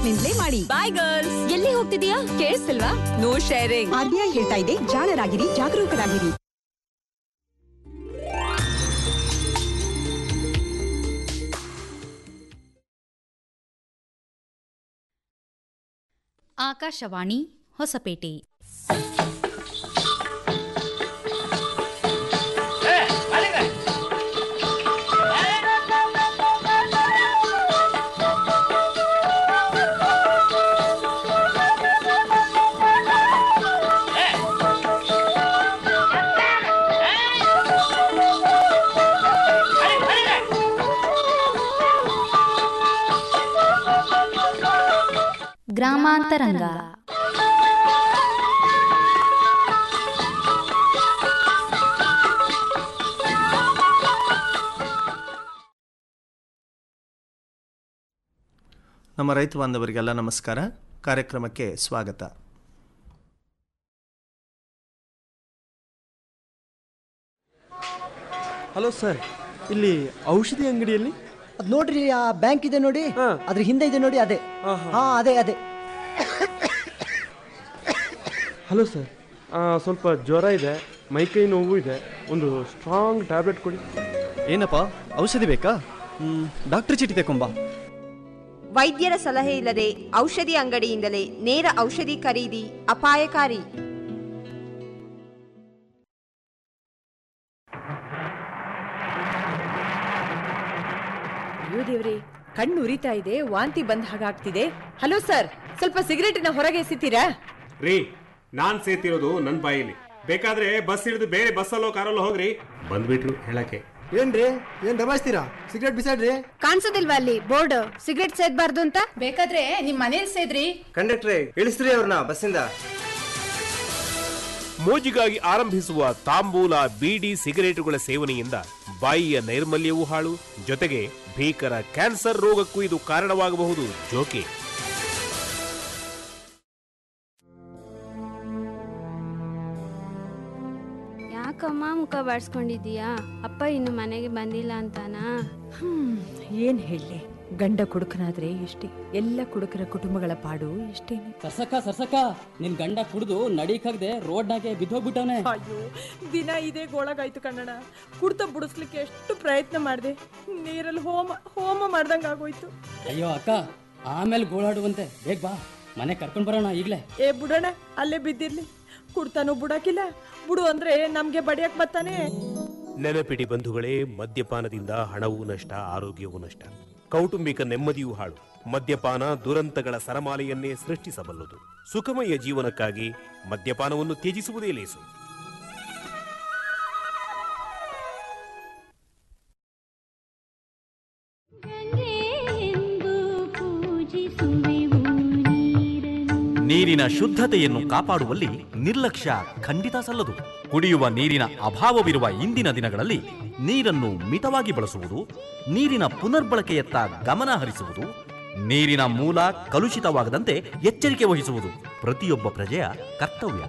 App ನಿಂದಲೇ ಮಾಡಿ ಬಾಯ್ girls ಎಲ್ಲಿ ಹೋಗ್ತಿದೀಯಾ ಕೇಳಿಸ್ತಿಲ್ವಾ ನೋ ಶೇರಿಂಗ್ ಆರ್ಬಿಐ ಹೇಳ್ತಾ ಇದೆ ಜಾಣರಾಗಿರಿ ಜಾಗರೂಕರಾಗಿರಿ ಆಕಾಶವಾಣಿ ಹೊಸಪೇಟೆ ಗ್ರಾಮಾಂತರಂಗ ನಮ್ಮ ರೈತ ಬಾಂಧವರಿಗೆಲ್ಲ ನಮಸ್ಕಾರ ಕಾರ್ಯಕ್ರಮಕ್ಕೆ ಸ್ವಾಗತ ಹಲೋ ಸರ್ ಇಲ್ಲಿ ಔಷಧಿ ಅಂಗಡಿಯಲ್ಲಿ ಅದ್ ನೋಡ್ರಿ ಆ ಬ್ಯಾಂಕ್ ಇದೆ ನೋಡಿ ಹಾ. ಅದ್ರ ಹಿಂದೆ ಇದೆ ನೋಡಿ ಅದೇ ಆಹಾ. ಹಾ ಅದೇ ಅದೇ ಹಲೋ ಸರ್ ಸ್ವಲ್ಪ ಜ್ವರ ಇದೆ ಮೈಕೈ ನೋವು ಇದೆ ಒಂದು ಸ್ಟ್ರಾಂಗ್ ಟ್ಯಾಬ್ಲೆಟ್ ಕೊಡಿ ಏನಪ್ಪ ಔಷಧಿ ಬೇಕಾ ಡಾಕ್ಟರ್ ಚೀಟಿ ತಕೊಂಬಾ ವೈದ್ಯರ ಸಲಹೆ ಇಲ್ಲದೆ ಔಷಧಿ ಅಂಗಡಿಯಿಂದಲೇ ನೇರ ಔಷಧಿ ಖರೀದಿ ಅಪಾಯಕಾರಿ ಅಯ್ಯೋ ದೇವ್ರಿ ಕಣ್ಣು ಉರಿತಾ ಇದೆ ವಾಂತಿ ಬಂದ ಹಾಗಾಗ್ತಿದೆ ಹಲೋ ಸರ್ ಸ್ವಲ್ಪ ಸಿಗರೇಟಿನ ಹೊರಗೆ ಎಸಿತೀರಾ ರೀ ನಾನ್ ಸೇತಿರೋದು ನನ್ನ ಬಾಯಿಲಿ ಬೇಕಾದ್ರೆ ಬಸ್ ಹಿಡಿದು ಬೇರೆ ಬಸ್ಸಲ್ಲೋ ಕಾರಲ್ಲೋ ಹೋಗ್ರಿ ಬಂದ್ಬಿಟ್ರು ಹೇಳಕ್ಕೆ ಏನ್ರಿ ಏನ್ ದಬಾಯಿಸ್ತೀರಾ ಸಿಗರೇಟ್ ಬಿಸಾಡ್ರಿ ಕಾಣಿಸೋದಿಲ್ವಾ ಅಲ್ಲಿ ಬೋರ್ಡ್ ಸಿಗರೆಟ್ ಸೇದ್ಬಾರ್ದು ಅಂತ ಬೇಕಾದ್ರೆ ನಿಮ್ ಮನೇಲಿ ಸೇದ್ರಿ ಕಂಡಕ್ಟ್ರೆ ಇಳಿಸ್ರಿ ಅವ್ರನ್ನ ಬಸ್ಸಿಂದ ಮೋಜಿಗಾಗಿ ಆರಂಭಿಸುವ ತಾಂಬೂಲ ಬೀಡಿ ಸಿಗರೇಟುಗಳ ಸೇವನೆಯಿಂದ ಬಾಯಿಯ ನೈರ್ಮಲ್ಯವೂ ಹಾಳು ಜೊತೆಗೆ ಭೀಕರ ಕ್ಯಾನ್ಸರ್ ರೋಗಕ್ಕೂ ಇದು ಕಾರಣವಾಗಬಹುದು ಜೋಕೆ ಯಾಕಮ್ಮ ಮುಖ ಬಾಡ್ಸ್ಕೊಂಡಿದೀಯಾ ಅಪ್ಪ ಇನ್ನು ಮನೆಗೆ ಬಂದಿಲ್ಲ ಅಂತಾನಾ ಹ್ಮ್ ಏನ್ ಹೇಳಿ ಗಂಡ ಕುಡುಕನಾದ್ರೆ ಇಷ್ಟೇ ಎಲ್ಲ ಕುಡುಕರ ಕುಟುಂಬಗಳ ಪಾಡು ಇಷ್ಟೇನೆ ಸರ್ಸಕ್ಕ ಸರ್ಸಕ್ಕ ನಿನ್ ಗಂಡ ಕುಡ್ದು ನಡೀಕಾಗ್ದೆ ರೋಡ್ನಾಗೆ ಬಿದ್ದೋಗ್ಬಿಟ್ಟವನೆ ಅಯ್ಯೋ ದಿನ ಇದೇ ಗೋಳಗಾಯ್ತು ಕನ್ನಡ ಕುಡ್ತ ಬಿಡಿಸ್ಲಿಕ್ಕೆ ಎಷ್ಟು ಪ್ರಯತ್ನ ಮಾಡಿದೆ ನೀರಲ್ಲಿ ಹೋಮ ಹೋಮ ಮಾಡ್ದಂಗ ಆಗೋಯ್ತು ಅಯ್ಯೋ ಅಕ್ಕ ಆಮೇಲೆ ಗೋಳಾಡುವಂತೆ ಬೇಗ ಬಾ ಮನೆ ಕರ್ಕೊಂಡ್ ಬರೋಣ ಈಗ್ಲೇ ಏ ಬುಡಣ ಅಲ್ಲೇ ಬಿದ್ದಿರ್ಲಿ ಕುಡ್ತಾನು ಬುಡಕಿಲ್ಲ ಬುಡು ಅಂದ್ರೆ ನಮ್ಗೆ ಬಡಿಯಕ್ ಬರ್ತಾನೆ ನೆನಪಿಡಿ ಬಂಧುಗಳೇ ಮದ್ಯಪಾನದಿಂದ ಹಣವೂ ನಷ್ಟ ಆರೋಗ್ಯವೂ ನಷ್ಟ ಕೌಟುಂಬಿಕ ನೆಮ್ಮದಿಯೂ ಹಾಳು ಮದ್ಯಪಾನ ದುರಂತಗಳ ಸರಮಾಲೆಯನ್ನೇ ಸೃಷ್ಟಿಸಬಲ್ಲದು ಸುಖಮಯ ಜೀವನಕ್ಕಾಗಿ ಮದ್ಯಪಾನವನ್ನು ತ್ಯಜಿಸುವುದೇ ಲೇಸು ನೀರಿನ ಶುದ್ಧತೆಯನ್ನು ಕಾಪಾಡುವಲ್ಲಿ ನಿರ್ಲಕ್ಷ್ಯ ಖಂಡಿತ ಸಲ್ಲದು ಕುಡಿಯುವ ನೀರಿನ ಅಭಾವವಿರುವ ಇಂದಿನ ದಿನಗಳಲ್ಲಿ ನೀರನ್ನು ಮಿತವಾಗಿ ಬಳಸುವುದು ನೀರಿನ ಪುನರ್ಬಳಕೆಯತ್ತ ಗಮನ ಹರಿಸುವುದು ನೀರಿನ ಮೂಲ ಕಲುಷಿತವಾಗದಂತೆ ಎಚ್ಚರಿಕೆ ವಹಿಸುವುದು ಪ್ರತಿಯೊಬ್ಬ ಪ್ರಜೆಯ ಕರ್ತವ್ಯ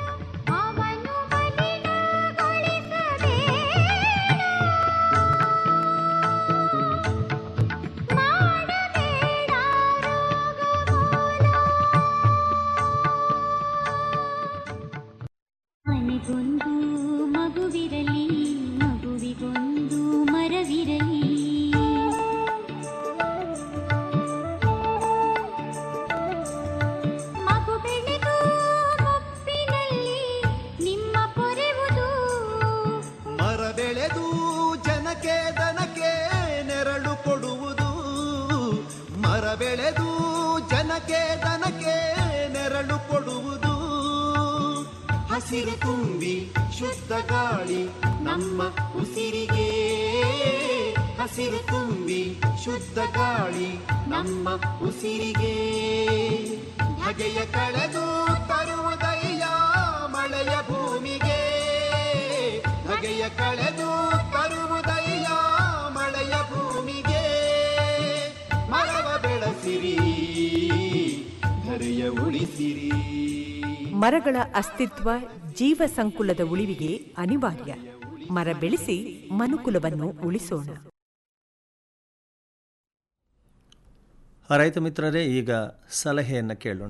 ಮನೆಗೊಂದು ಮಗುವಿರಲಿ ಮಗುವಿಗೊಂದು ಮರವಿರಲಿ ಮಗು ಬೆಳೆದು ಮುಪ್ಪಿನಲ್ಲಿ ನಿಮ್ಮ ಪೊರೆವುದು ಮರ ಬೆಳೆದು ಜನಕ್ಕೆ ದನಕ್ಕೆ ನೆರಳು ಕೊಡುವುದು ಮರ ಬೆಳೆದು ಜನಕ್ಕೆ ದನಕ್ಕೆ ನೆರಳು ಕೊಡುವುದು ಹಸಿರು ತುಂಬಿ ಶುದ್ಧ ಗಾಳಿ ನಮ್ಮ ಉಸಿರಿಗೆ ಹಸಿರು ತುಂಬಿ ಶುದ್ಧ ಗಾಳಿ ನಮ್ಮ ಉಸಿರಿಗೆ ಹಗೆಯ ಕಳೆದು ತರುವುದಯ್ಯ ಮಳೆಯ ಭೂಮಿಗೆ ಹಗೆಯ ಕಳೆದು ತರುವುದಯ್ಯ ಮಳೆಯ ಭೂಮಿಗೆ ಮರವ ಬೆಳೆಸಿರಿ ಧರೆಯ ಉಳಿಸಿರಿ ಮರಗಳ ಅಸ್ತಿತ್ವ ಜೀವ ಸಂಕುಲದ ಉಳಿವಿಗೆ ಅನಿವಾರ್ಯ ಮರ ಬೆಳೆಸಿ ಮನುಕುಲವನ್ನು ಉಳಿಸೋಣ ರೈತ ಮಿತ್ರರೇ ಈಗ ಸಲಹೆಯನ್ನು ಕೇಳೋಣ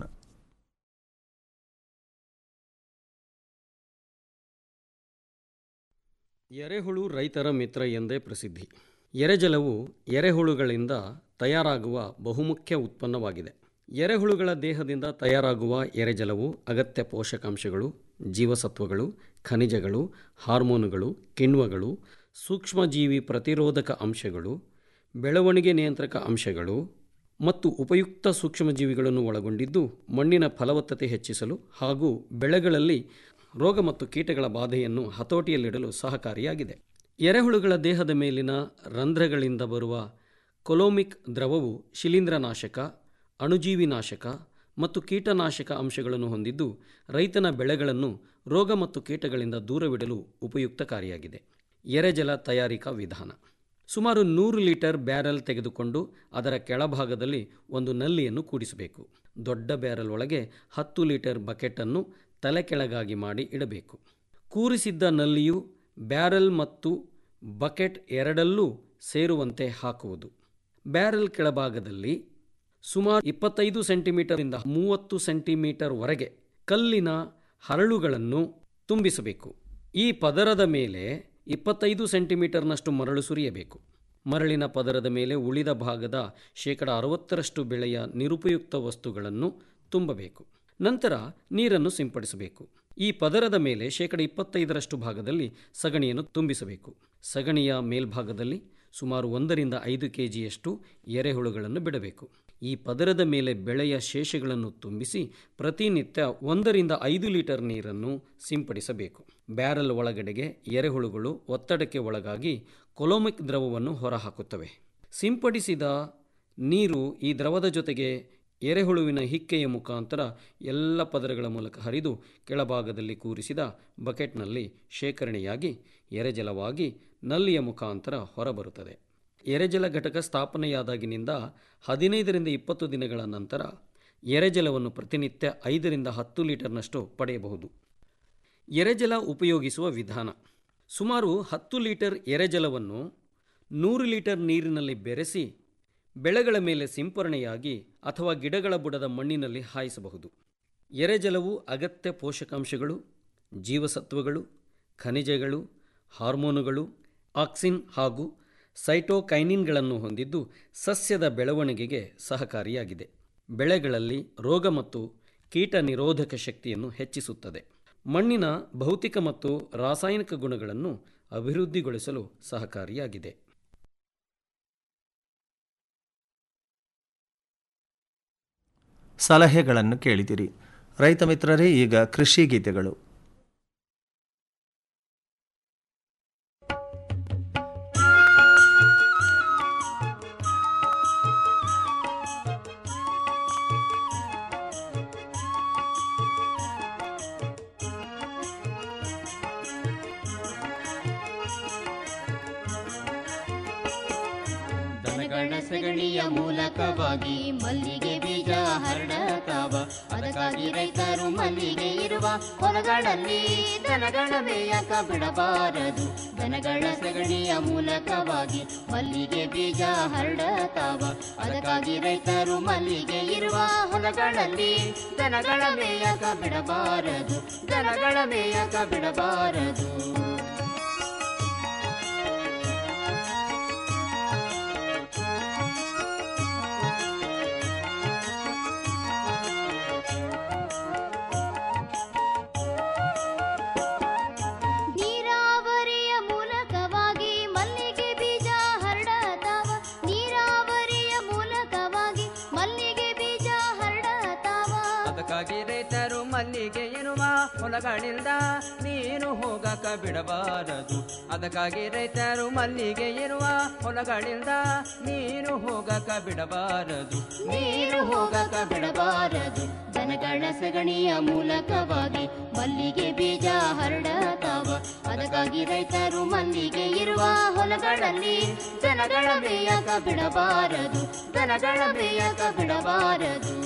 ಎರೆಹುಳು ರೈತರ ಮಿತ್ರ ಎಂದೇ ಪ್ರಸಿದ್ಧಿ ಎರೆಜಲವು ಎರೆಹುಳುಗಳಿಂದ ತಯಾರಾಗುವ ಬಹುಮುಖ್ಯ ಉತ್ಪನ್ನವಾಗಿದೆ ಎರೆಹುಳುಗಳ ದೇಹದಿಂದ ತಯಾರಾಗುವ ಎರೆಜಲವು ಅಗತ್ಯ ಪೋಷಕಾಂಶಗಳು ಜೀವಸತ್ವಗಳು ಖನಿಜಗಳು ಹಾರ್ಮೋನುಗಳು ಕಿಣ್ವಗಳು ಸೂಕ್ಷ್ಮಜೀವಿ ಪ್ರತಿರೋಧಕ ಅಂಶಗಳು ಬೆಳವಣಿಗೆ ನಿಯಂತ್ರಕ ಅಂಶಗಳು ಮತ್ತು ಉಪಯುಕ್ತ ಸೂಕ್ಷ್ಮಜೀವಿಗಳನ್ನು ಒಳಗೊಂಡಿದ್ದು ಮಣ್ಣಿನ ಫಲವತ್ತತೆ ಹೆಚ್ಚಿಸಲು ಹಾಗೂ ಬೆಳೆಗಳಲ್ಲಿ ರೋಗ ಮತ್ತು ಕೀಟಗಳ ಬಾಧೆಯನ್ನು ಹತೋಟಿಯಲ್ಲಿಡಲು ಸಹಕಾರಿಯಾಗಿದೆ ಎರೆಹುಳುಗಳ ದೇಹದ ಮೇಲಿನ ರಂಧ್ರಗಳಿಂದ ಬರುವ ಕೊಲೋಮಿಕ್ ದ್ರವವು ಶಿಲೀಂಧ್ರನಾಶಕ ಅಣುಜೀವಿನಾಶಕ ಮತ್ತು ಕೀಟನಾಶಕ ಅಂಶಗಳನ್ನು ಹೊಂದಿದ್ದು ರೈತನ ಬೆಳೆಗಳನ್ನು ರೋಗ ಮತ್ತು ಕೀಟಗಳಿಂದ ದೂರವಿಡಲು ಉಪಯುಕ್ತಕಾರಿಯಾಗಿದೆ ಎರೆಜಲ ತಯಾರಿಕಾ ವಿಧಾನ ಸುಮಾರು ನೂರು ಲೀಟರ್ ಬ್ಯಾರೆಲ್ ತೆಗೆದುಕೊಂಡು ಅದರ ಕೆಳಭಾಗದಲ್ಲಿ ಒಂದು ನಲ್ಲಿಯನ್ನು ಕೂಡಿಸಬೇಕು ದೊಡ್ಡ ಬ್ಯಾರೆಲ್ ಒಳಗೆ ಹತ್ತು ಲೀಟರ್ ಬಕೆಟನ್ನು ತಲೆ ಕೆಳಗಾಗಿ ಮಾಡಿ ಇಡಬೇಕು ಕೂರಿಸಿದ್ದ ನಲ್ಲಿಯು ಬ್ಯಾರೆಲ್ ಮತ್ತು ಬಕೆಟ್ ಎರಡಲ್ಲೂ ಸೇರುವಂತೆ ಹಾಕುವುದು ಬ್ಯಾರೆಲ್ ಕೆಳಭಾಗದಲ್ಲಿ ಸುಮಾರು ಇಪ್ಪತ್ತೈದು ಸೆಂಟಿಮೀಟರಿಂದ ಮೂವತ್ತು ಸೆಂಟಿಮೀಟರ್ವರೆಗೆ ಕಲ್ಲಿನ ಹರಳುಗಳನ್ನು ತುಂಬಿಸಬೇಕು ಈ ಪದರದ ಮೇಲೆ ಇಪ್ಪತ್ತೈದು ಸೆಂಟಿಮೀಟರ್ನಷ್ಟು ಮರಳು ಸುರಿಯಬೇಕು ಮರಳಿನ ಪದರದ ಮೇಲೆ ಉಳಿದ ಭಾಗದ ಶೇಕಡ ಅರವತ್ತರಷ್ಟು ಬೆಳೆಯ ನಿರುಪಯುಕ್ತ ವಸ್ತುಗಳನ್ನು ತುಂಬಬೇಕು ನಂತರ ನೀರನ್ನು ಸಿಂಪಡಿಸಬೇಕು ಈ ಪದರದ ಮೇಲೆ ಶೇಕಡ ಇಪ್ಪತ್ತೈದರಷ್ಟು ಭಾಗದಲ್ಲಿ ಸಗಣಿಯನ್ನು ತುಂಬಿಸಬೇಕು ಸಗಣಿಯ ಮೇಲ್ಭಾಗದಲ್ಲಿ ಸುಮಾರು ಒಂದರಿಂದ ಐದು ಕೆ ಜಿಯಷ್ಟು ಎರೆಹುಳುಗಳನ್ನು ಬಿಡಬೇಕು ಈ ಪದರದ ಮೇಲೆ ಬೆಳೆಯ ಶೇಷಗಳನ್ನು ತುಂಬಿಸಿ ಪ್ರತಿನಿತ್ಯ ಒಂದರಿಂದ ಐದು ಲೀಟರ್ ನೀರನ್ನು ಸಿಂಪಡಿಸಬೇಕು ಬ್ಯಾರಲ್ ಒಳಗಡೆಗೆ ಎರೆಹುಳುಗಳು ಒತ್ತಡಕ್ಕೆ ಒಳಗಾಗಿ ಕೊಲೋಮಿಕ್ ದ್ರವವನ್ನು ಹೊರಹಾಕುತ್ತವೆ ಸಿಂಪಡಿಸಿದ ನೀರು ಈ ದ್ರವದ ಜೊತೆಗೆ ಎರೆಹುಳುವಿನ ಹಿಕ್ಕೆಯ ಮುಖಾಂತರ ಎಲ್ಲ ಪದರಗಳ ಮೂಲಕ ಹರಿದು ಕೆಳಭಾಗದಲ್ಲಿ ಕೂರಿಸಿದ ಬಕೆಟ್ನಲ್ಲಿ ಶೇಖರಣೆಯಾಗಿ ಎರೆಜಲವಾಗಿ ನಲ್ಲಿಯ ಮುಖಾಂತರ ಹೊರಬರುತ್ತದೆ ಎರೆಜಲ ಘಟಕ ಸ್ಥಾಪನೆಯಾದಾಗಿನಿಂದ ಹದಿನೈದರಿಂದ ಇಪ್ಪತ್ತು ದಿನಗಳ ನಂತರ ಎರೆಜಲವನ್ನು ಪ್ರತಿನಿತ್ಯ ಐದರಿಂದ ಹತ್ತು ಲೀಟರ್ನಷ್ಟು ಪಡೆಯಬಹುದು ಎರೆಜಲ ಉಪಯೋಗಿಸುವ ವಿಧಾನ ಸುಮಾರು ಹತ್ತು ಲೀಟರ್ ಎರೆಜಲವನ್ನು ನೂರು ಲೀಟರ್ ನೀರಿನಲ್ಲಿ ಬೆರೆಸಿ ಬೆಳೆಗಳ ಮೇಲೆ ಸಿಂಪರಣೆಯಾಗಿ ಅಥವಾ ಗಿಡಗಳ ಬುಡದ ಮಣ್ಣಿನಲ್ಲಿ ಹಾಯಿಸಬಹುದು ಎರೆಜಲವು ಅಗತ್ಯ ಪೋಷಕಾಂಶಗಳು ಜೀವಸತ್ವಗಳು ಖನಿಜಗಳು ಹಾರ್ಮೋನುಗಳು ಆಕ್ಸಿನ್ ಹಾಗೂ ಸೈಟೋಕೈನಿನ್ಗಳನ್ನು ಹೊಂದಿದ್ದು ಸಸ್ಯದ ಬೆಳವಣಿಗೆಗೆ ಸಹಕಾರಿಯಾಗಿದೆ ಬೆಳೆಗಳಲ್ಲಿ ರೋಗ ಮತ್ತು ಕೀಟ ನಿರೋಧಕ ಶಕ್ತಿಯನ್ನು ಹೆಚ್ಚಿಸುತ್ತದೆ ಮಣ್ಣಿನ ಭೌತಿಕ ಮತ್ತು ರಾಸಾಯನಿಕ ಗುಣಗಳನ್ನು ಅಭಿವೃದ್ಧಿಗೊಳಿಸಲು ಸಹಕಾರಿಯಾಗಿದೆ ಸಲಹೆಗಳನ್ನು ಕೇಳಿದಿರಿ ರೈತ ಮಿತ್ರರೇ ಈಗ ಕೃಷಿ ಗೀತೆಗಳು ದನಗಳ ಸಗಣಿಯ ಮೂಲಕವಾಗಿ ಮಲ್ಲಿಗೆ ಬೀಜ ಹರಡತಾವ ಅದಕ್ಕಾಗಿ ರೈತರು ಮಲ್ಲಿಗೆ ಇರುವ ಹೊಲಗಳಲ್ಲಿ ದನಗಳ ಮೇಯಕ ಬಿಡಬಾರದು ದನಗಳ ಸಗಣಿಯ ಮೂಲಕವಾಗಿ ಮಲ್ಲಿಗೆ ಬೀಜ ಹರಡತಾವ ಅದಕ್ಕಾಗಿ ರೈತರು ಮಲ್ಲಿಗೆ ಇರುವ ಹೊಲಗಳಲ್ಲಿ ದನಗಳ ಮೇಯಕ ಬಿಡಬಾರದು ದನಗಳ ಮೇಯಕ ಬಿಡಬಾರದು ನೀರಾವರಿಯ ಮೂಲಕವಾಗಿ ಮಲ್ಲಿಗೆ ಬೀಜ ಹರಡತಾವ ನೀರಾವರಿಯ ಮೂಲಕವಾಗಿ ಮಲ್ಲಿಗೆ ಬೀಜ ಹರಡತಾವ ಅದಕ್ಕಾಗಿ ರೈತರು ಮಲ್ಲಿಗೆ ಎನ್ನುವ ಹೊಲಗಳಿಂದ ನೀನು ಹೋಗಕ ಬಿಡಬಾರದು ಅದಕ್ಕಾಗಿ ರೈತರು ಮಲ್ಲಿಗೆ ಇರುವ ಹೊಲಗಳಿಂದ ನೀನು ಹೋಗಕ ಬಿಡಬಾರದು ನೀರು ಹೋಗಕ ಬಿಡಬಾರದು ದನಗಳ ಸಗಣಿಯ ಮೂಲಕವಾಗಿ ಮಲ್ಲಿಗೆ ಬೀಜ ಹರಡತಾವ ಅದಕ್ಕಾಗಿ ರೈತರು ಮಲ್ಲಿಗೆ ಇರುವ ಹೊಲಗಳಲ್ಲಿ ದನಗಳ ಮೇಯಕ ಬಿಡಬಾರದು ದನಗಳ ಮೇಯಕ ಬಿಡಬಾರದು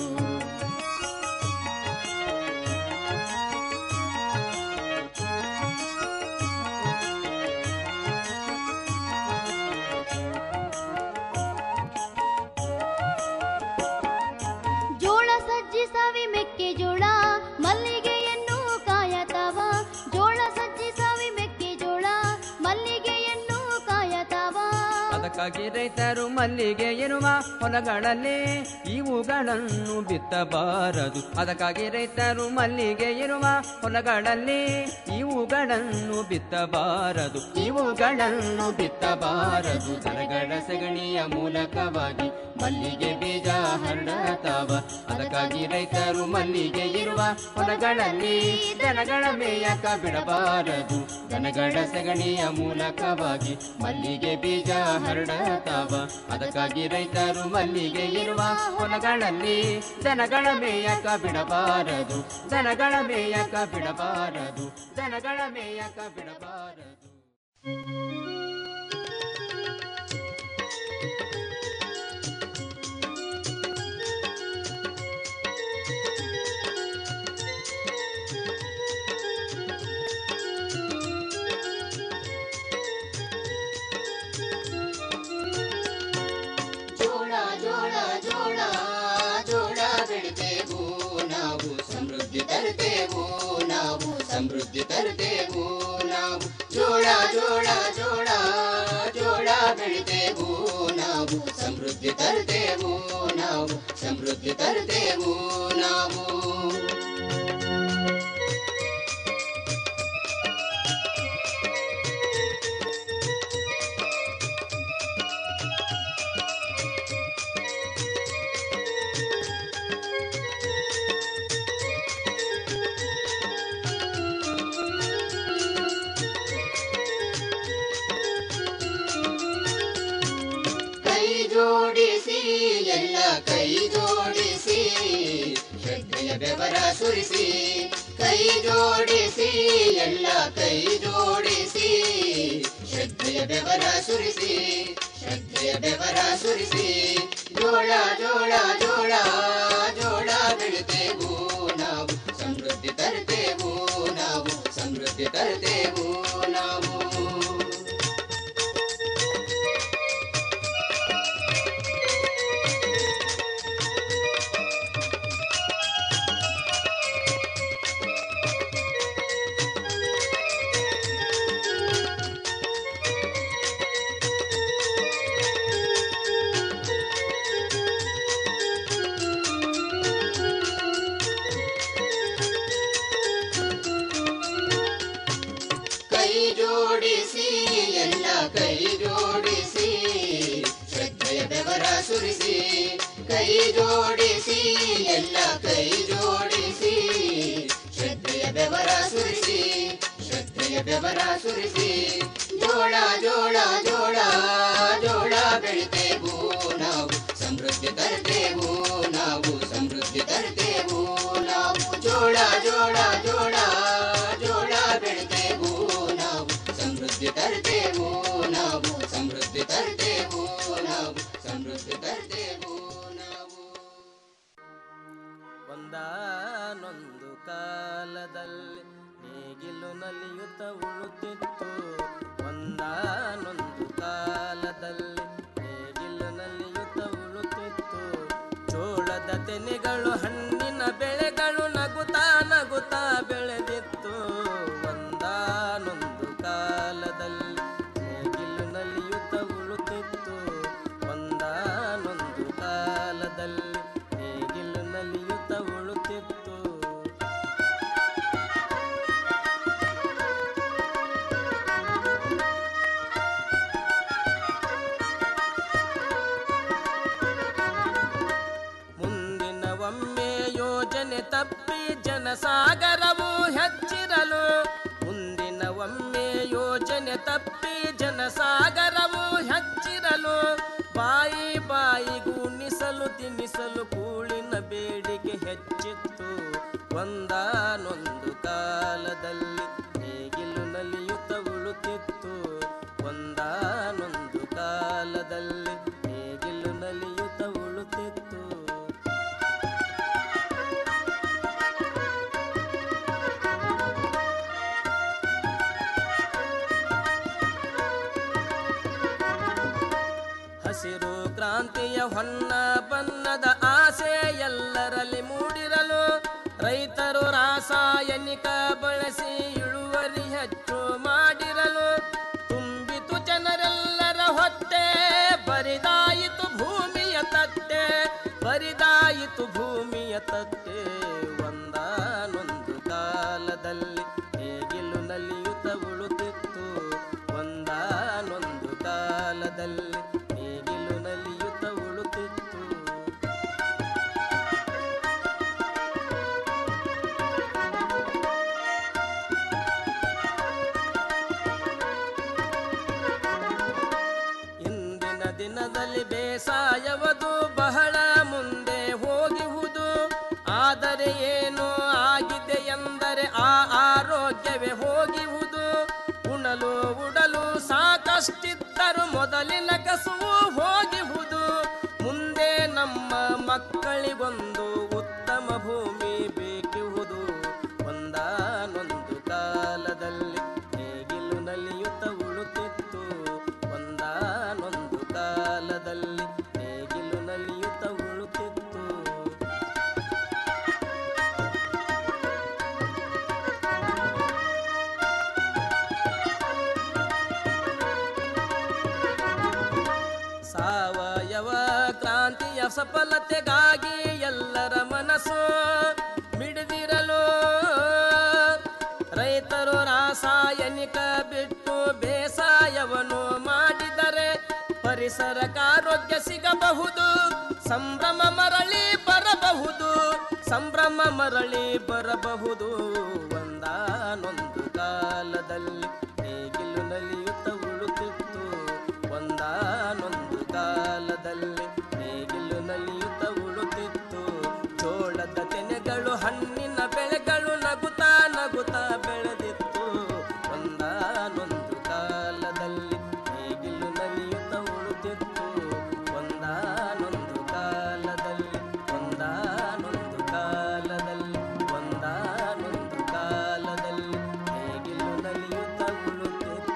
ಸಜ್ಜಿ ಸಾವಿ ಮೆಕ್ಕೆಜೋಳ ಮಲ್ಲಿಗೆಯನ್ನು ಕಾಯತಾವ ಜೋಳ ಸಜ್ಜಿ ಸಾವಿ ಮೆಕ್ಕೆಜೋಳ ಮಲ್ಲಿಗೆಯನ್ನು ಕಾಯತಾವ ಅದಕ್ಕಾಗಿ ರೈತರು ಮಲ್ಲಿಗೆ ಇರುವ ಹೊಲಗಳಲ್ಲಿ ಇವುಗಳನ್ನು ಬಿತ್ತಬಾರದು ಅದಕ್ಕಾಗಿ ರೈತರು ಮಲ್ಲಿಗೆ ಇರುವ ಹೊಲಗಳಲ್ಲಿ ಇವುಗಳನ್ನು ಬಿತ್ತಬಾರದು ಇವುಗಳನ್ನು ಬಿತ್ತಬಾರದು ದನಗಳ ಸಗಣಿಯ ಮೂಲಕವಾಗಿ ಮಲ್ಲಿಗೆ ಬೀಜ ಹರಡತಾವ ಅದಕ್ಕಾಗಿ ರೈತರು ಮಲ್ಲಿಗೆ ಇರುವ ಹೊಲಗಳಲ್ಲಿ ದನಗಳ ಮೇಯಕ ಬಿಡಬಾರದು ದನಗಳ ಸಗಣಿಯ ಮೂಲಕವಾಗಿ ಮಲ್ಲಿಗೆ ಬೀಜ ಹರಡತಾವ ಅದಕ್ಕಾಗಿ ರೈತರು ಮಲ್ಲಿಗೆ ಇರುವ ಹೊಲಗಳಲ್ಲಿ ದನಗಳ ಮೇಯಕ ಬಿಡಬಾರದು ದನಗಳ ಮೇಯಕ ಬಿಡಬಾರದು ದನಗಳ ಮೇಯಕ ಬಿಡಬಾರದು ಜೋಳ ಜೋಳ ಜೋಳ ಜೋಳ ಬೆಳಿತೇವು ನಾವು ಸಮೃದ್ಧಿ ತರುತ್ತೇವು ನಾವು ಸಮೃದ್ಧಿ ತರುತ್ತೇವು ನಾವು ಜೋಳ ಜೋಳ ಜೋಳ ಜೋಳ ಬೆಳಿತೇವು ನಾವು ಸಮೃದ್ಧಿ ತರುತ್ತೇವು ನಾವು ಸಮೃದ್ಧಿ ತರುತ್ತೇವು ನಾವು ಕೈ ಜೋಡಿಸಿ ಎಲ್ಲ ಕೈ ಜೋಡಿಸಿ ಶ್ರದ್ಧೆಯ ಬೆವರ ಸುರಿಸಿ ಕೈ ಜೋಡಿಸಿ ಎಲ್ಲ ಕೈ ಜೋಡಿಸಿ ಶ್ರದ್ಧೆಯ ಬೆವರ ಸುರಿಸಿ ಶ್ರದ್ಧೆಯ ಬೆವರ ಸುರಿಸಿ ಜೋಳ ಜೋಳ ಜೋಳ ಜೋಳ ಬೆಳಿತೇವು ನಾವು ಸಮೃದ್ಧಿ ತರುತ್ತೇವು ನಾವು ಸಮೃದ್ಧಿ ತರುತ್ತೇವು ನಾವು ಕೈ ಜೋಡಿಸಿ ಎಲ್ಲ ಕೈ ಜೋಡಿಸಿ ಶ್ರದ್ಧೆಯ ಬೆವರ ಸುರಿಸಿ ಕೈ ಜೋಡಿಸಿ ಎಲ್ಲ ಕೈ ಜೋಡಿಸಿ ಶ್ರದ್ಧೆಯ ಬೆವರ ಸುರಿಸಿ ಶ್ರದ್ಧೆಯ ಬೆವರ ಸುರಿಸಿ ಜೋಳ ಜೋಳ ಜೋಳ ಜೋಳ ಬೆಳಿತೇವು ನಾವು ಸಮೃದ್ಧಿ ತರ್ತೇವು ನಾವು ಸಮೃದ್ಧಿ ತರ್ತೇವು ನಾವು ಜೋಳ ಜೋಳ ಜೋಳ ಜೋಳ ಬೆಳಿತೇವು ನಾವು ಸಮೃದ್ಧಿ ತರ್ತೇವು ನಾವು ಸಮೃದ್ಧಿ ತರ್ತೇವು ನಾವು ಸಮೃದ್ಧಿ ತರ್ತೇವು ನಾವು ಒಂದಾನೊಂದು ಕಾಲದಲ್ಲಿ ನೇಗಿಲು ನಲಿಯುತ್ತ ಉಳುತ್ತಿತ್ತು ಒಂದಾನೊಂದು ಕಾಲದಲ್ಲಿ ನೇಗಿಲು ನಲಿಯುತ್ತ ಉಳುತ್ತಿತ್ತು ಜೋಳದ ತೆನೆಗಳು ಹಣ್ಣಿನ ಬೆಳೆಗಳು ನಗುತ್ತಾ ನಗುತ್ತಾ ಬೆಳೆದಿತ್ತು ಒಂದಾನೊಂದು ಕಾಲದಲ್ಲಿ ನೇಗಿಲು ನಲಿಯುತ್ತ ಉಳುತ್ತಿತ್ತು ಒಂದಾನೊಂದು ಕಾಲದಲ್ಲಿ ನೇಗಿಲು ನಲಿಯುತ್ತ ಉಳುತ್ತಿತ್ತು ಮುಂದಿನ ಒಮ್ಮೆ ಯೋಜನೆ ತಪ್ಪಿ ಜನಸಾಗರವು ಹೆಚ್ಚಿರಲು ಮುಂದಿನ ಒಮ್ಮೆ ಯೋಜನೆ ತಪ್ಪಿ ಜನಸಾಗರವು ಹೆಚ್ಚಿರಲು ಬಾಯಿ ಬಾಯಿಗೂ ನಿಸಲು ತಿನ್ನಿಸಲು ಕೂಳಿನ ಬೇಡಿಕೆ ಹೆಚ್ಚಿತ್ತು ಒಂದಾನೊಂದು ಕಾಲದಲ್ಲಿ ನೇಗಿಲು ನಲಿಯುತ್ತ ಉಳುತ್ತಿತ್ತು ಒಂದಾನೊಂದು ಕಾಲದಲ್ಲಿ ನೇಗಿಲು ನಲಿಯುತ್ತ ಉಳುತ್ತಿತ್ತು ಹಸಿರು ಕ್ರಾಂತಿಯ ಹೊನ್ನ ಬಣ್ಣದ ಆಸೆ ಎಲ್ಲರಲ್ಲಿ ಮೂಡಿರಲು ರೈತರು ರಾಸಾಯನಿಕ ಬಳಸಿ ಇಳುವರಿ ಹೆಚ್ಚು ಮಾಡಿರಲು ತುಂಬಿತು ಜನರೆಲ್ಲರ ಹೊಟ್ಟೆ ಬರಿದಾಯಿತು ಭೂಮಿಯ ತಟ್ಟೆ ಬರಿದಾಯಿತು ಭೂಮಿಯ ತಟ್ಟೆ ಒಂದಾನೊಂದು ಕಾಲದಲ್ಲಿ ಹೇಗಿಲು ನಲಿಯುತ್ತ ಉಳುತ್ತಿತ್ತು ಒಂದಾನೊಂದು ಕಾಲದಲ್ಲಿ ಹೇಗಿಲು ನಲಿಯುತ್ತ ಉಳುತ್ತಿತ್ತು ಇಂದಿನ ದಿನದಲ್ಲಿ ಬೇಸಾಯವದು ಬಹಳ ಮುಂದೆ ಹೋಗಿಹುದು ಆದರೆ ಏನು ಆಗಿದೆ ಎಂದರೆ ಆ ಆರೋಗ್ಯವೇ ಹೋಗಿಹುದು ಉಣಲು ಉಡಲು ಸಾಕಷ್ಟಿದ್ದರು ಮೊದಲಿನ ಕಸುವು ಹೋಗಿಹುದು ಮುಂದೆ ನಮ್ಮ ಮಕ್ಕಳಿಗೊಂದು ಉತ್ತಮ ಭೂಮಿ ಬೇಕಿಹುದು ಒಂದಾನೊಂದು ಕಾಲದಲ್ಲಿ ಹೇಗಿಲು ನಲಿಯುತ್ತ ಉಳುತ್ತಿತ್ತು ಒಂದಾನೊಂದು ಕಾಲದಲ್ಲಿ ಹೇಗಿಲು ನಲಿಯುತ್ತ ಉಳುತ್ತಿತ್ತು ಸಾವಯವ ಕ್ರಾಂತಿಯ ಸಫಲತೆಗಾಗಿ ಎಲ್ಲರ ಮನಸ್ಸು ಮಿಡಿದಿರಲು ರೈತರು ರಾಸಾಯನಿಕ ಬಿಟ್ಟು ಬೇಸಾಯವನ್ನು ಮಾಡಿದರೆ ಪರಿಸರಕ್ಕೆ ಆರೋಗ್ಯ ಸಿಗಬಹುದು ಸಂಭ್ರಮ ಮರಳಿ ಬರಬಹುದು ಸಂಭ್ರಮ ಮರಳಿ ಬರಬಹುದು ಒಂದಾನೊಂದು ಕಾಲದಲ್ಲಿ ನೇಗಿಲು ನಲಿಯುತ್ತ ಉಳುತ್ತಿತ್ತು ಒಂದಾನೊಂದು ಕಾಲದಲ್ಲಿ ನೇಗಿಲು ನಲಿಯುತ್ತ ಉಳುತ್ತಿತ್ತು ಜೋಳದ ತೆನೆಗಳು ಹಣ್ಣಿನ ಬೆಳೆಗಳು ನಗುತ್ತಾ ನಗುತ್ತಾ ಬೆಳೆದಿತ್ತು ಒಂದಾನೊಂದು ಕಾಲದಲ್ಲಿ ನೇಗಿಲು ನಲಿಯುತ್ತ ಉಳುತ್ತಿತ್ತು ಒಂದಾನೊಂದು ಕಾಲದಲ್ಲಿ ಒಂದಾನೊಂದು ಕಾಲದಲ್ಲಿ ಒಂದಾನೊಂದು ಕಾಲದಲ್ಲಿ ನೇಗಿಲು ನಲಿಯುತ್ತ ಉಳುತ್ತಿತ್ತು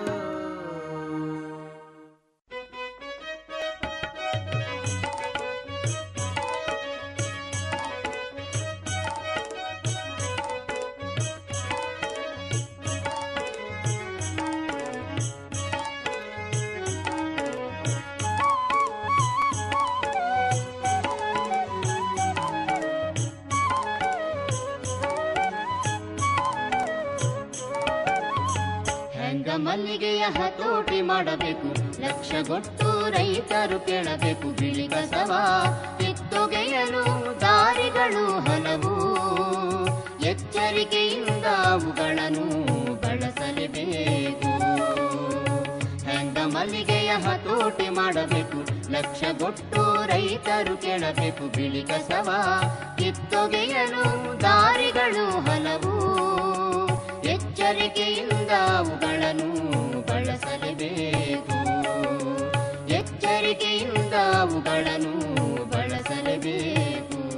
ಹೆಂಗ ಮಲ್ಲಿಗೆಯ ಹತೋಟಿ ಮಾಡಬೇಕು ಲಕ್ಷಗೊಟ್ಟು ರೈತರು ಕೇಳಬೇಕು ಬಿಳಿ ಕಸವ ಕಿತ್ತೊಗೆಯಲು ದಾರಿಗಳು ಹಲವು ಎಚ್ಚರಿಕೆಯಿಂದ ಅವುಗಳನ್ನು ಬಳಸಲೇಬೇಕು ಹೆಂಗ ಮಲ್ಲಿಗೆಯ ಹತೋಟಿ ಮಾಡಬೇಕು ಲಕ್ಷಗೊಟ್ಟು ರೈತರು ಕೇಳಬೇಕು ಬಿಳಿ ಕಸವ ಕಿತ್ತೊಗೆಯಲು ದಾರಿಗಳು ಹಲವು ಎಚ್ಚರಿಕೆಯಿಂದ ಅವುಗಳನ್ನು ಬಳಸಲೇಬೇಕು ಎಚ್ಚರಿಕೆಯಿಂದ ಅವುಗಳನ್ನು ಬಳಸಲೇಬೇಕು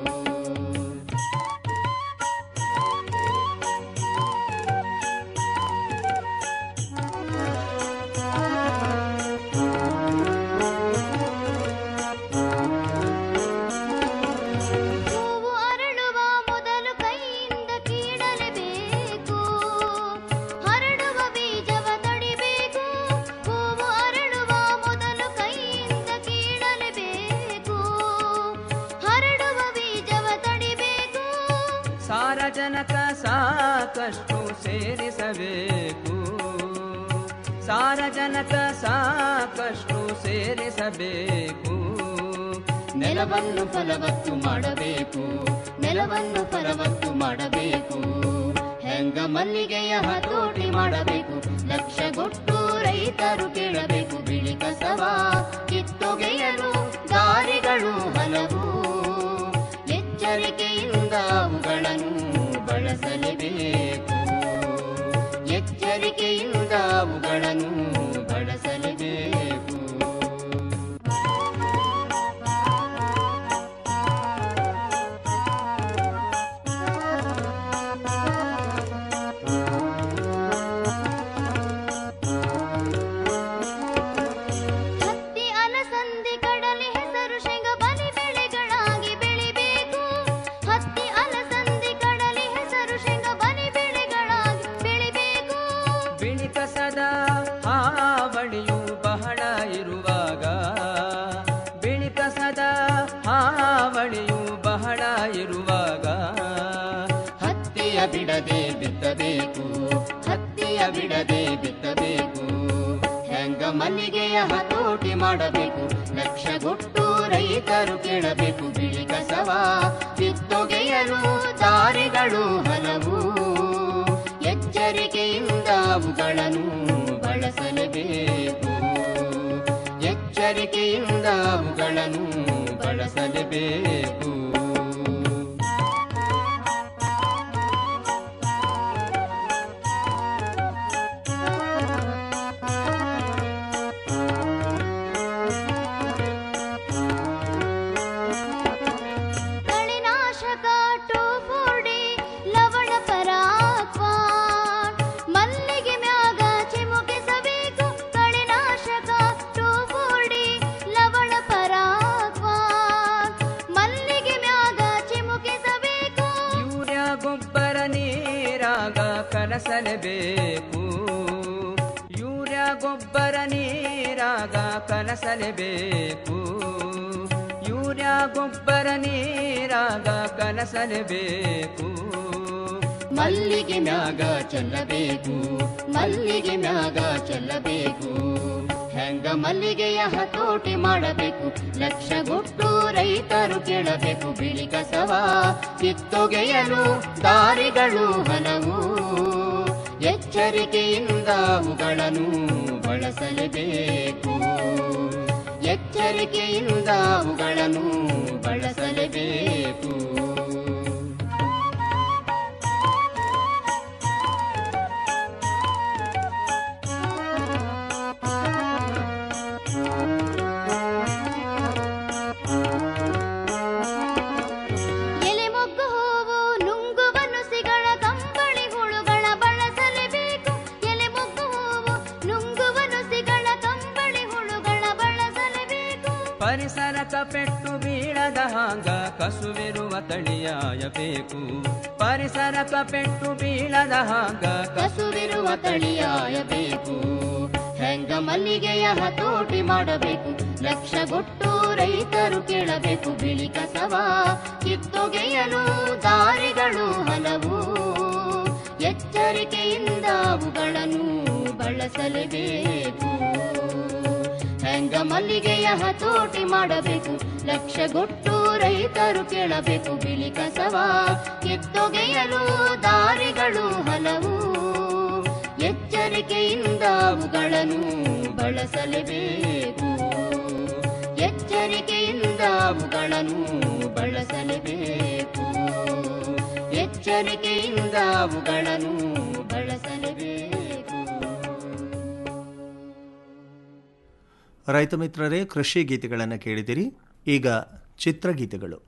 ಹೂವು ಅರಳುವ ಮೊದಲು ಕೈಯಿಂದ ಕೀಳಲೇಬೇಕು ಹರಡುವ ಬೀಜವ ತಡಿಬೇಕು ಹೂವು ಅರಳುವ ಮೊದಲು ಕೈಯಿಂದ ಕೀಳಲೇಬೇಕು ಹರಡುವ ಬೀಜವ ತಡಿಬೇಕು ಸಾರಜನಕ ಸಾಕಷ್ಟು ಸೇರಿಸಬೇಕು ಸಾರಜನಕ ಸಾಕಷ್ಟು ಸೇರಿಸಬೇಕು ನೆಲವನ್ನು ಫಲವತ್ತು ಮಾಡಬೇಕು ನೆಲವನ್ನು ಫಲವತ್ತು ಮಾಡಬೇಕು ಹೆಂಗ ಮಲ್ಲಿಗೆಯ ಹತೋಟಿ ಮಾಡಬೇಕು ಲಕ್ಷಗೊಟ್ಟು ರೈತರು ಕೇಳಬೇಕು ಬಿಳಿ ಕಸವ ಕಿತ್ತೊಗೆಯಲು ದಾರಿಗಳು ಹಲವು ಎಚ್ಚರಿಕೆಯಿಂದ ಅವುಗಳನ್ನು ಬಳಸಲೇಬೇಕು ಎಚ್ಚರಿಕೆಯಿಂದ ಅವುಗಳನ್ನು ಬಳಸಲೇಬೇಕು ಹತ್ತಿ ಅಲಸಂದಿ ಕಡಲೆ ಹೆಸರು ಶೇಂಗ ಬಲಿ ಬೆಳೆಗಳಾಗಿ ಬೆಳಿಬೇಕು ಹತ್ತಿ ಅಲಸಂದಿ ಕಡಲೆ ಇರುವಾಗ ಹತ್ತಿಯ ಬಿಡದೆ ಬಿತ್ತಬೇಕು ಹತ್ತಿಯ ಬಿಡದೆ ಬಿತ್ತಬೇಕು ಹೆಂಗ ಮಲ್ಲಿಗೆಯ ಹತೋಟಿ ಮಾಡಬೇಕು ಲಕ್ಷಗೊಟ್ಟು ರೈತರು ಕೇಳಬೇಕು ಬಿಳಿ ಕಸವ ಕಿತ್ತೊಗೆಯಲು ದಾರಿಗಳು ಹಲವು ಎಚ್ಚರಿಕೆಯಿಂದ ಅವುಗಳನ್ನು ಬಳಸಲೇಬೇಕು ಎಚ್ಚರಿಕೆಯಿಂದ ಅವುಗಳನ್ನು ಬಳಸಲೇಬೇಕು ಕಳೆನಾಶಕ ಟೋಫೋಡಿ ಲವಣ ಪರಾಕ್ವಾನ್ ಮಲ್ಲಿಗೆ ಮ್ಯಾಗ ಚಿಮುಕಿಸಬೇಕು ಕಳೆನಾಶಕ ಟೋಫೋಡಿ ಲವಣ ಪರಾಕ್ವಾನ್ ಮಲ್ಲಿಗೆ ಮ್ಯಾಗ ಚಿಮುಕಿಸಬೇಕು ಯೂರಿಯಾ ಗೊಬ್ಬರ ನೀರಾಗ ಕಲಸಲೇಬೇಕು ಯೂರಿಯಾ ಗೊಬ್ಬರ ನೀರಾಗ ಕಲಸಲೇಬೇಕು ಯೂರಿಯಾ ಗೊಬ್ಬರ ನೀರಾಗ ಕಲಸಲೇಬೇಕು ಮಲ್ಲಿಗೆ ಮ್ಯಾಗ ಚೆಲ್ಲಬೇಕು ಮಲ್ಲಿಗೆ ಮ್ಯಾಗ ಚೆಲ್ಲಬೇಕು ಹೆಂಗ ಮಲ್ಲಿಗೆಯ ಹತೋಟಿ ಮಾಡಬೇಕು ಲಕ್ಷಗೊಟ್ಟು ರೈತರು ಕೇಳಬೇಕು ಬಿಳಿ ಕಸವ ಕಿತ್ತೊಗೆಯಲು ದಾರಿಗಳು ಹಲವು ಎಚ್ಚರಿಕೆಯಿಂದ ಅವುಗಳನ್ನು ಬಳಸಲೇಬೇಕು ಎಚ್ಚರಿಕೆಯಿಂದ ಅವುಗಳನ್ನು ಬಳಸಲೇಬೇಕು ಎಲೆ ಮೊಗ್ಗು ಹೂವು ನುಂಗುವ ನುಸಿಗಳ ಕಂಬಳಿ ಹುಳುಗಳ ಬಳಸಲೇಬೇಕು ಎಲೆ ಮೊಗ್ಗು ಹೂವು ನುಂಗುವ ನುಸಿಗಳ ಕಂಬಳಿ ಹುಳುಗಳ ಬಳಸಲೇಬೇಕು ಪರಿಸರಕ ಪೆಟ್ಟು ಬೀಳದ ಹಾಂಗ ಕಸುವಿರುವ ತಳಿಯಾಯಬೇಕು ಪರಿಸರಕ ಪೆಟ್ಟು ಬೀಳದ ಹಾಂಗ ಕಸುವಿರುವ ತಳಿಯಾಯಬೇಕು ಹೆಂಗ ಮಲ್ಲಿಗೆಯ ಹತೋಟಿ ಮಾಡಬೇಕು ಲಕ್ಷಗೊಟ್ಟು ರೈತರು ಕೇಳಬೇಕು ಬಿಳಿ ಕಸವ ಕಿತ್ತೊಗೆಯಲು ದಾರಿಗಳು ಹಲವು ಎಚ್ಚರಿಕೆಯಿಂದ ಅವುಗಳನ್ನು ಬಳಸಲೇಬೇಕು ಹೆಂಗ ಮಲ್ಲಿಗೆಯ ಹತೋಟಿ ಮಾಡಬೇಕು ಲಕ್ಷಗೊಟ್ಟು ರೈತರು ಕೇಳಬೇಕು ಬಿಳಿ ಕಸವ ಕಿತ್ತೊಗೆಯಲು ದಾರಿಗಳು ಹಲವು ಎಚ್ಚರಿಕೆಯಿಂದ ಅವುಗಳನ್ನು ಬಳಸಲೇಬೇಕು ಎಚ್ಚರಿಕೆಯಿಂದ ಅವುಗಳನ್ನು ಬಳಸಲೇಬೇಕು ಎಚ್ಚರಿಕೆಯಿಂದ ಅವುಗಳನ್ನು ಬಳಸಲೇಬೇಕು ರೈತ ಮಿತ್ರರೇ ಕೃಷಿ ಗೀತೆಗಳನ್ನು ಕೇಳಿದಿರಿ ಈಗ ಚಿತ್ರಗೀತೆಗಳು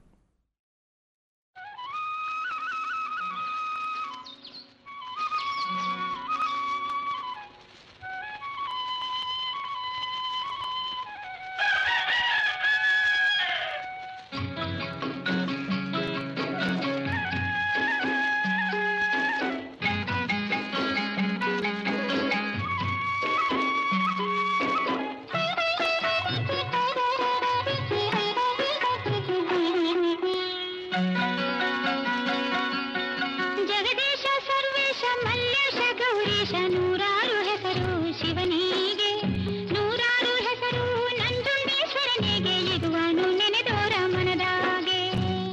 ಜಗದೀಶ ಸರ್ವೇಶ ಮಲ್ಲೇಶ ಗೌರೀಶ ನೂರಾರು ಹೆಸರು ಶಿವನಿಗೆ ನೂರಾರು ಹೆಸರು ನಂಜುಂಡೇಶ್ವರನಿಗೆ ಇಗುವನು ನೆನೆದೋರ ಮನದಾಗೆ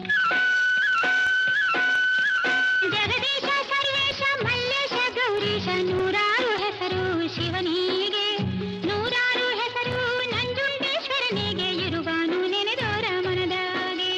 ಜಗದೀಶ ಸರ್ವೇಶ ಮಲ್ಲೇಶ ಗೌರೀಶ ನೂರಾರು ಹೆಸರು ಶಿವನಿಗೆ ನೂರಾರು ಹೆಸರು ನಂಜುಂಡೇಶ್ವರನಿಗೆ ಇರುವನು ನೆನೆದೋರ ಮನದಾಗೆ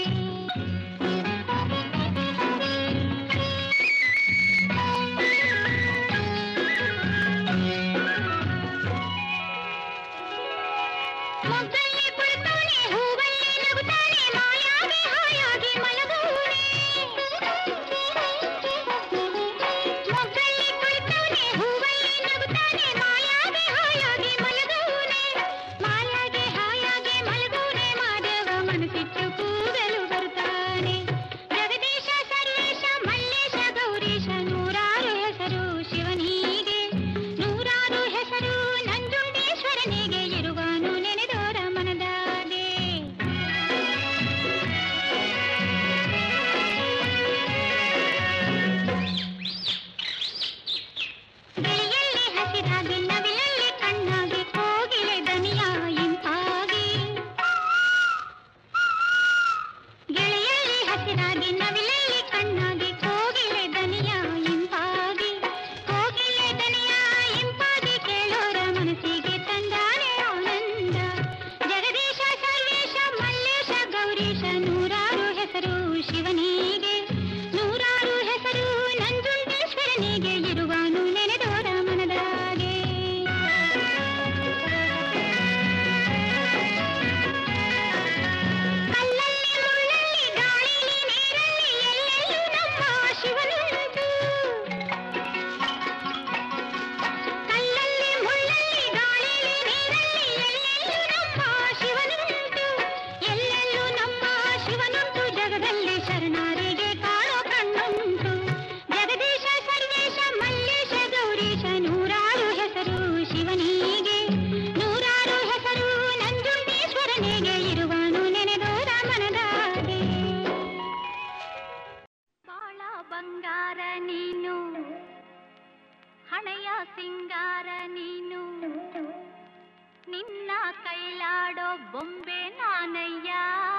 ಸಿಂಗಾರ ನೀನು ನಿನ್ನ ಕೈಲಾಡೋ ಬೊಂಬೆ ನಾನಯ್ಯ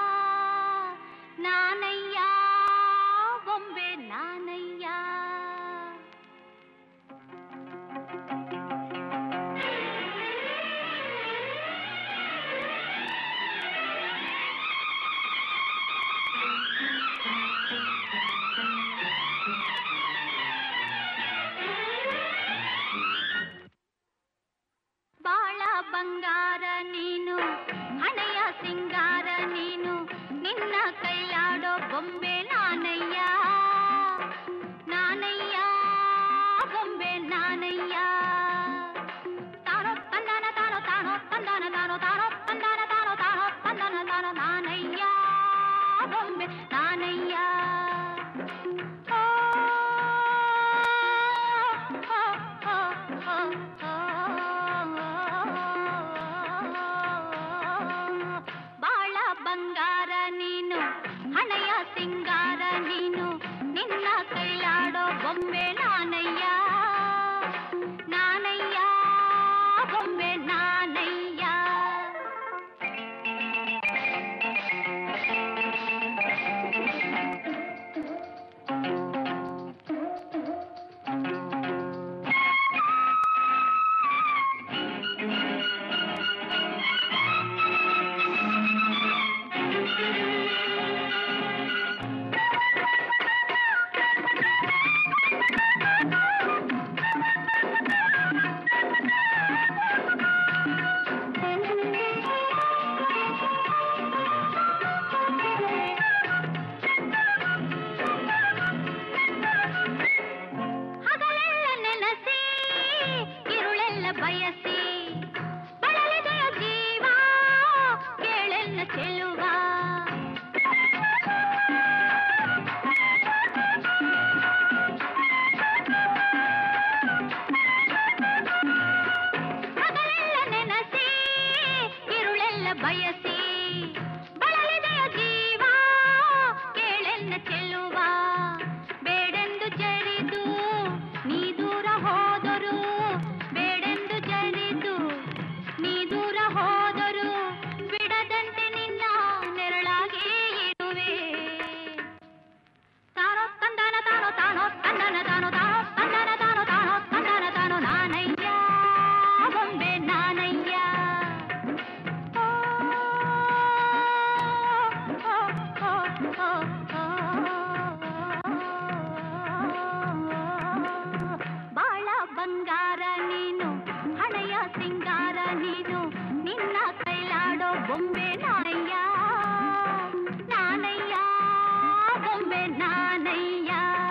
ನಾನಯ್ಯ ಬೊಂಬೆ ನಾನಯ್ಯ ಬಾಳ ಬಂಗಾರ ನೀನು ಹಣೆಯ ಸಿಂಗಾರ ನೀನು ನಿನ್ನ ಕೈಲಾಡೋ ಬೊಂಬೆ ನಾನಯ್ಯ ನಾನಯ್ಯ ಬೊಂಬೆ ನಾನಯ್ಯ ತಾನೋ ತಂದಾನ ತಾನೋ ತಾನೋ ತಂದಾನ ತಾನೋ ತಾನೋ ತಂದಾನ ತಾನೋ ತಾನೋ ತಂದಾನ ತಾನೋ ನಾನಯ್ಯ ಬೊಂಬೆ ನಾನಯ್ಯ ಓ, ಓ, ಓ, ಓ, ಬಾಳ ಬಂಗಾರ ನೀನು ಹಣೆಯ ಸಿಂಗಾರ ನೀನು ನಿನ್ನ ಕೈಲಾಡೋ ಬೊಂಬೆ ನಾನಯ್ಯ ನಾನಯ್ಯ ಬೊಂಬೆ ನಾನಯ್ಯ ಹಗಲೆಲ್ಲ ನೆನಸಿ ಇರುಳೆಲ್ಲ ಬಯಸಿ ಬಳಲಿದೆಯ ಜೀವ ಕೇಳೆಲ್ಲ ಚೆಲುವ ಹಗಲೆಲ್ಲ ನೆನಸಿ ಇರುಳೆಲ್ಲ ಬಯಸಿ ಬಳಲಿದೆಯ ಜೀವ ಕೇಳೆಲ್ಲ ಚೆಲುವ ಬೇಡೆಂದು ಜರಿದು ನೀ ದೂರ ಹೋದರು ಬೇಡೆಂದು ಜರಿದು ನೀ ದೂರ ಹೋದರು ಬಿಡದಂತೆ ನಿನ್ನ ನೆರಳಾಗಿ ಇರುವೆ ತಾನೋ ತಂದಾನ ತಾನೋ ತಾನೋ ತಂದನ ತಾನೋ ತಾನೋ ತಂದನ ತಾನೋ ತಾನೋ ತಂದನ ತಾನೋ ನಾನಯ್ಯ ಬೊಂಬೆ ನಾನಯ್ಯ ಓ, ಓ, ಓ, ಓ, ಓ. ಬಾಳ ಬಂಗಾರ ನೀನು ಹಣೆಯ ಸಿಂಗಾರ ನೀನು ನಿನ್ನ ಕೈಲಾಡೋ ಬೊಂಬೆ ನಾನಯ್ಯ ನಾನಯ್ಯ ಬೊಂಬೆ ನಾನಯ್ಯ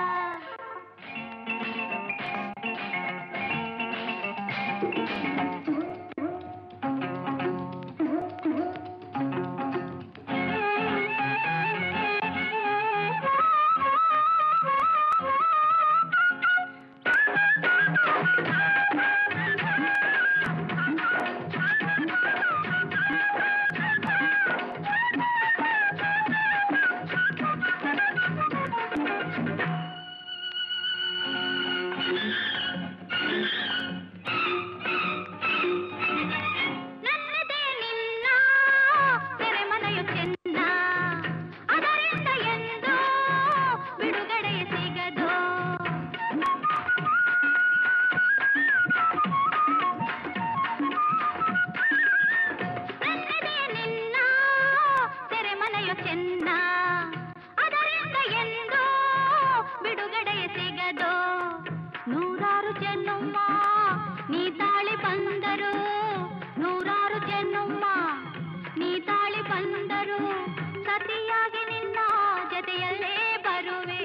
ನನ್ನದೇ ನಿನ್ನ ಸೆರೆಮನೆಯು ಚೆನ್ನ ಅದರಿಂದ ಎಂದು ಬಿಡುಗಡೆಯ ಸಿಗದು ನನ್ನದೇ ನಿನ್ನ ಸೆರೆಮನೆಯು ಚೆನ್ನ ಅದರಿಂದ ಎಂದು ಬಿಡುಗಡೆಯ ಸಿಗದು ನೂರಾರು ಜನ್ಮ ನೀ ತಾಳಿ ಬಂದರು ನೂರಾರು ಜನ್ಮ ನೀ ತಾಳಿ ಬಂದರು ಸತಿಯಾಗಿ ನಿನ್ನ ಜೊತೆಯಲ್ಲೇ ಬರುವೆ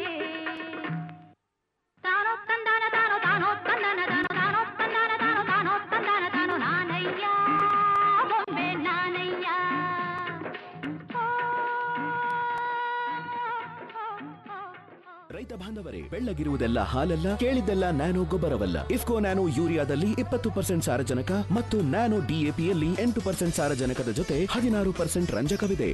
ತಾನೋ ತಂದಾನ ತಾನೋ ತಾನೋ ತಂದಾನ ತಾನೋ ತಾನೋ ತಂದಾನ ತಾನೋ ತಾನೋ ತಂದಾನ ತಾನೋ ನಾನಯ್ಯ ಬೊಂಬೆ ನಾನಯ್ಯ ರೈತ ಬಾಂಧವರೇ ಬೆಳ್ಳಗಿರುವುದೆಲ್ಲ ಹಾಲಲ್ಲ ಕೇಳಿದ್ದೆಲ್ಲ ನ್ಯಾನೋ ಗೊಬ್ಬರವಲ್ಲ ಇಫ್ಕೋ ನ್ಯಾನೋ ಯೂರಿಯಾದಲ್ಲಿ ಇಪ್ಪತ್ತು ಪರ್ಸೆಂಟ್ ಸಾರಜನಕ ಮತ್ತು ನ್ಯಾನೋ ಡಿಎಪಿಯಲ್ಲಿ ಎಂಟು ಪರ್ಸೆಂಟ್ ಸಾರಜನಕದ ಜೊತೆ ಹದಿನಾರು ಪರ್ಸೆಂಟ್ ರಂಜಕವಿದೆ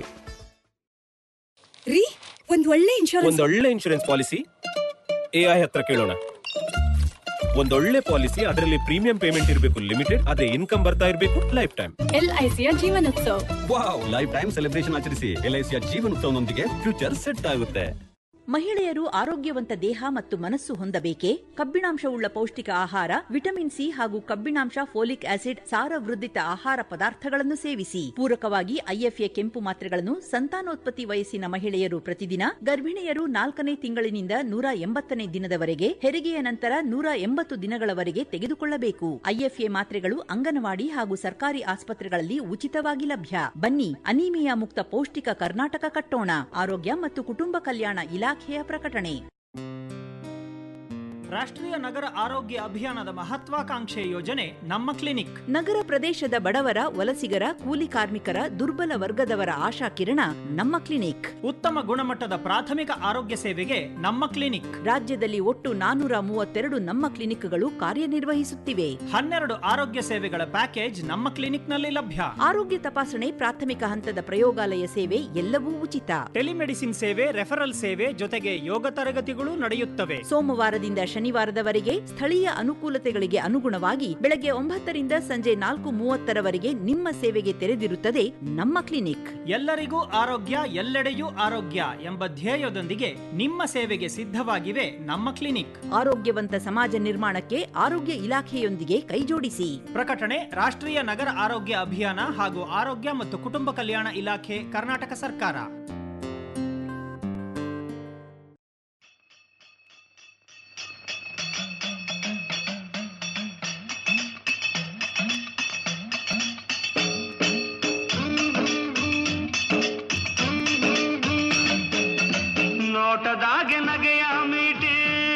ರೀ ಒಂದ್ ಒಳ್ಳೆ ಇನ್ಶೂರೆನ್ಸ್ ಒಂದೊಳ್ಳೆ ಇನ್ಶೂರೆನ್ಸ್ ಪಾಲಿಸಿ ಎ ಐ ಹತ್ರ ಕೇಳೋಣ ಒಂದೊಳ್ಳೆ ಪಾಲಿಸಿ ಅದರಲ್ಲಿ ಪ್ರೀಮಿಯಂ ಪೇಮೆಂಟ್ ಇರಬೇಕು ಲಿಮಿಟೆಡ್ ಅದೇ ಇನ್ಕಮ್ ಬರ್ತಾ ಇರಬೇಕು ಲೈಫ್ ಟೈಮ್ ಎಲ್ಐಸಿಯ Jeevanotsav wow lifetime celebration ಆಚರಿಸಿ ಎಲ್ಐಸಿಯ ಜೀವನೋತ್ಸವನೊಂದಿಗೆ ಫ್ಯೂಚರ್ ಸೆಟ್ ಆಗುತ್ತೆ ಮಹಿಳೆಯರು ಆರೋಗ್ಯವಂತ ದೇಹ ಮತ್ತು ಮನಸ್ಸು ಹೊಂದಬೇಕೇ ಕಬ್ಬಿಣಾಂಶವುಳ್ಳ ಪೌಷ್ಟಿಕ ಆಹಾರ ವಿಟಮಿನ್ ಸಿ ಹಾಗೂ ಕಬ್ಬಿಣಾಂಶ ಫೋಲಿಕ್ ಆಸಿಡ್ ಸಾರವೃದ್ಧಿತ ಆಹಾರ ಪದಾರ್ಥಗಳನ್ನು ಸೇವಿಸಿ ಪೂರಕವಾಗಿ ಐಎಫ್ಎ ಕೆಂಪು ಮಾತ್ರೆಗಳನ್ನು ಸಂತಾನೋತ್ಪತ್ತಿ ವಯಸ್ಸಿನ ಮಹಿಳೆಯರು ಪ್ರತಿದಿನ ಗರ್ಭಿಣಿಯರು ನಾಲ್ಕನೇ ತಿಂಗಳಿನಿಂದ ನೂರ ಎಂಬತ್ತನೇ ದಿನದವರೆಗೆ ಹೆರಿಗೆಯ ನಂತರ ನೂರ ಎಂಬತ್ತು ದಿನಗಳವರೆಗೆ ತೆಗೆದುಕೊಳ್ಳಬೇಕು ಐಎಫ್ಎ ಮಾತ್ರೆಗಳು ಅಂಗನವಾಡಿ ಹಾಗೂ ಸರ್ಕಾರಿ ಆಸ್ಪತ್ರೆಗಳಲ್ಲಿ ಉಚಿತವಾಗಿ ಲಭ್ಯ ಬನ್ನಿ ಅನೀಮಿಯಾ ಮುಕ್ತ ಪೌಷ್ಟಿಕ ಕರ್ನಾಟಕ ಕಟ್ಟೋಣ ಆರೋಗ್ಯ ಮತ್ತು ಕುಟುಂಬ ಕಲ್ಯಾಣ ಇಲಾಖೆಯ ಪ್ರಕಟಣೆ ರಾಷ್ಟ್ರೀಯ ನಗರ ಆರೋಗ್ಯ ಅಭಿಯಾನದ ಮಹತ್ವಾಕಾಂಕ್ಷೆ ಯೋಜನೆ ನಮ್ಮ ಕ್ಲಿನಿಕ್ ನಗರ ಪ್ರದೇಶದ ಬಡವರ ವಲಸಿಗರ ಕೂಲಿ ಕಾರ್ಮಿಕರ ದುರ್ಬಲ ವರ್ಗದವರ ಆಶಾ ಕಿರಣ ನಮ್ಮ ಕ್ಲಿನಿಕ್ ಉತ್ತಮ ಗುಣಮಟ್ಟದ ಪ್ರಾಥಮಿಕ ಆರೋಗ್ಯ ಸೇವೆಗೆ ನಮ್ಮ ಕ್ಲಿನಿಕ್ ರಾಜ್ಯದಲ್ಲಿ ಒಟ್ಟು ನಾನೂರ ಮೂವತ್ತೆರಡು ನಮ್ಮ ಕ್ಲಿನಿಕ್ಗಳು ಕಾರ್ಯನಿರ್ವಹಿಸುತ್ತಿವೆ ಹನ್ನೆರಡು ಆರೋಗ್ಯ ಸೇವೆಗಳ ಪ್ಯಾಕೇಜ್ ನಮ್ಮ ಕ್ಲಿನಿಕ್ನಲ್ಲಿ ಲಭ್ಯ ಆರೋಗ್ಯ ತಪಾಸಣೆ ಪ್ರಾಥಮಿಕ ಹಂತದ ಪ್ರಯೋಗಾಲಯ ಸೇವೆ ಎಲ್ಲವೂ ಉಚಿತ ಟೆಲಿಮೆಡಿಸಿನ್ ಸೇವೆ ರೆಫರಲ್ ಸೇವೆ ಜೊತೆಗೆ ಯೋಗ ತರಗತಿಗಳು ನಡೆಯುತ್ತವೆ ಸೋಮವಾರದಿಂದ ಶನಿವಾರದವರೆಗೆ ಸ್ಥಳೀಯ ಅನುಕೂಲತೆಗಳಿಗೆ ಅನುಗುಣವಾಗಿ ಬೆಳಗ್ಗೆ ಒಂಬತ್ತರಿಂದ ಸಂಜೆ ನಾಲ್ಕು ಮೂವತ್ತರವರೆಗೆ ನಿಮ್ಮ ಸೇವೆಗೆ ತೆರೆದಿರುತ್ತದೆ ನಮ್ಮ ಕ್ಲಿನಿಕ್ ಎಲ್ಲರಿಗೂ ಆರೋಗ್ಯ ಎಲ್ಲೆಡೆಯೂ ಆರೋಗ್ಯ ಎಂಬ ಧ್ಯೇಯದೊಂದಿಗೆ ನಿಮ್ಮ ಸೇವೆಗೆ ಸಿದ್ಧವಾಗಿವೆ ನಮ್ಮ ಕ್ಲಿನಿಕ್ ಆರೋಗ್ಯವಂತ ಸಮಾಜ ನಿರ್ಮಾಣಕ್ಕೆ ಆರೋಗ್ಯ ಇಲಾಖೆಯೊಂದಿಗೆ ಕೈಜೋಡಿಸಿ ಪ್ರಕಟಣೆ ರಾಷ್ಟ್ರೀಯ ನಗರ ಆರೋಗ್ಯ ಅಭಿಯಾನ ಹಾಗೂ ಆರೋಗ್ಯ ಮತ್ತು ಕುಟುಂಬ ಕಲ್ಯಾಣ ಇಲಾಖೆ ಕರ್ನಾಟಕ ಸರ್ಕಾರ ನೋಟದಾಗೆ ನಗೆಯ ಮೀಟಿ